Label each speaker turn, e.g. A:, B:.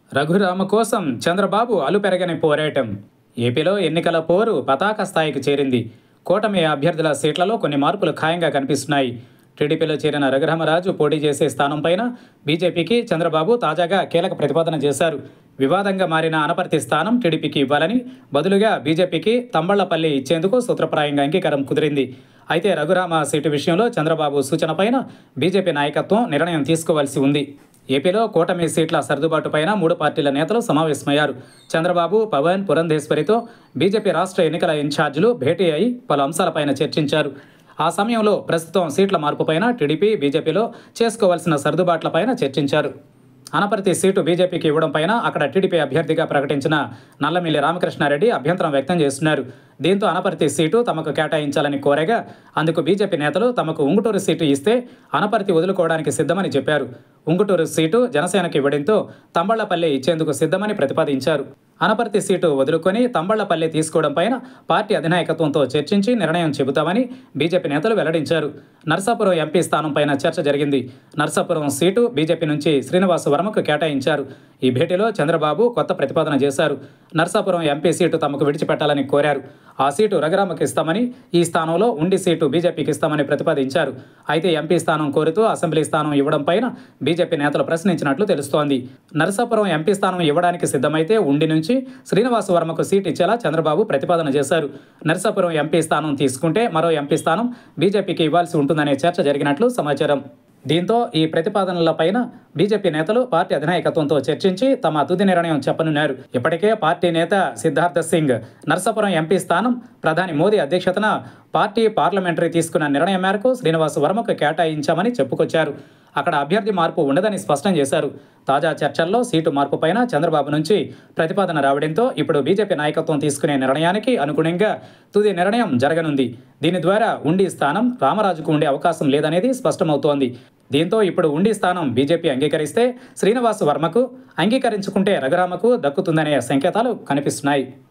A: రఘురామ కోసం చంద్రబాబు అలుపెరగని పోరాటం ఏపీలో ఎన్నికల పోరు పతాక స్థాయికి చేరింది కూటమి అభ్యర్థుల సీట్లలో కొన్ని మార్పులు ఖాయంగా కనిపిస్తున్నాయి టీడీపీలో చేరిన రఘురామరాజు పోటీ చేసే స్థానం పైన బీజేపీకి చంద్రబాబు తాజాగా కీలక ప్రతిపాదన చేశారు వివాదంగా మారిన అనపర్తి స్థానం టీడీపీకి ఇవ్వాలని బదులుగా బీజేపీకి తంబళ్లపల్లి ఇచ్చేందుకు సూత్రప్రాయంగా అంగీకారం కుదిరింది అయితే రఘురామ సీటు విషయంలో చంద్రబాబు సూచన పైన బీజేపీ నాయకత్వం నిర్ణయం తీసుకోవాల్సి ఉంది ఏపీలో కూటమి సీట్ల సర్దుబాటు పైన మూడు పార్టీల నేతలు సమావేశమయ్యారు చంద్రబాబు పవన్ పురంధేశ్వరితో బీజేపీ రాష్ట్ర ఎన్నికల ఇన్ఛార్జీలు భేటీ అయి పలు అంశాలపైన చర్చించారు ఆ సమయంలో ప్రస్తుతం సీట్ల మార్పుపైన టీడీపీ బీజేపీలో చేసుకోవాల్సిన సర్దుబాట్లపైన చర్చించారు అనపర్తి సీటు బీజేపీకి ఇవ్వడం పైన అక్కడ టీడీపీ అభ్యర్థిగా ప్రకటించిన నల్లమిల్లి రామకృష్ణారెడ్డి అభ్యంతరం వ్యక్తం చేస్తున్నారు దీంతో అనపర్తి సీటు తమకు కేటాయించాలని కోరగా అందుకు బీజేపీ నేతలు తమకు ఉంగుటూరు సీటు ఇస్తే అనపర్తి వదులుకోవడానికి సిద్ధమని చెప్పారు ఉంగుటూరు సీటు జనసేనకు ఇవ్వడంతో తంబళ్లపల్లి ఇచ్చేందుకు సిద్ధమని ప్రతిపాదించారు అనపర్తి సీటు వదులుకొని తంబళ్లపల్లి తీసుకోవడం పైన పార్టీ అధినాయకత్వంతో చర్చించి నిర్ణయం చెబుతామని బీజేపీ నేతలు వెల్లడించారు నర్సాపురం ఎంపీ స్థానం పైన చర్చ జరిగింది నర్సాపురం సీటు బీజేపీ నుంచి శ్రీనివాస వర్మకు కేటాయించారు ఈ భేటీలో చంద్రబాబు కొత్త ప్రతిపాదన చేశారు నర్సాపురం ఎంపీ సీటు తమకు విడిచిపెట్టాలని కోరారు ఆ సీటు రఘురామకు ఇస్తామని ఈ స్థానంలో ఉండి సీటు బీజేపీకి ఇస్తామని ప్రతిపాదించారు అయితే ఎంపీ స్థానం కోరుతూ అసెంబ్లీ స్థానం ఇవ్వడం పైన బీజేపీ నేతలు ప్రశ్నించినట్లు తెలుస్తోంది నరసాపురం ఎంపీ స్థానం ఇవ్వడానికి సిద్ధమైతే ఉండి నుంచి శ్రీనివాస వర్మకు సీట్ ఇచ్చేలా చంద్రబాబు ప్రతిపాదన చేశారు నరసాపురం ఎంపీ స్థానం తీసుకుంటే మరో ఎంపీ స్థానం బీజేపీకి ఇవ్వాల్సి ఉంటుందనే చర్చ జరిగినట్లు సమాచారం దీంతో ఈ ప్రతిపాదనలపైన బీజేపీ నేతలు పార్టీ అధినాయకత్వంతో చర్చించి తమ తుది నిర్ణయం చెప్పనున్నారు ఇప్పటికే పార్టీ నేత సిద్ధార్థ సింగ్ నర్సాపురం ఎంపీ స్థానం ప్రధాని మోదీ అధ్యక్షతన పార్టీ పార్లమెంటరీ తీసుకున్న నిర్ణయం మేరకు శ్రీనివాస్ వర్మకు కేటాయించామని చెప్పుకొచ్చారు అక్కడ అభ్యర్థి మార్పు ఉండదని స్పష్టం చేశారు తాజా చర్చల్లో సీటు మార్పుపైన చంద్రబాబు నుంచి ప్రతిపాదన రావడంతో ఇప్పుడు బీజేపీ నాయకత్వం తీసుకునే నిర్ణయానికి అనుగుణంగా తుది నిర్ణయం జరగనుంది దీని ద్వారా ఉండి స్థానం రామరాజుకు ఉండే అవకాశం లేదనేది స్పష్టమవుతోంది దీంతో ఇప్పుడు ఉండి స్థానం బీజేపీ అంగీకరిస్తే శ్రీనివాస్ వర్మకు అంగీకరించుకుంటే రఘురామకు దక్కుతుందనే సంకేతాలు కనిపిస్తున్నాయి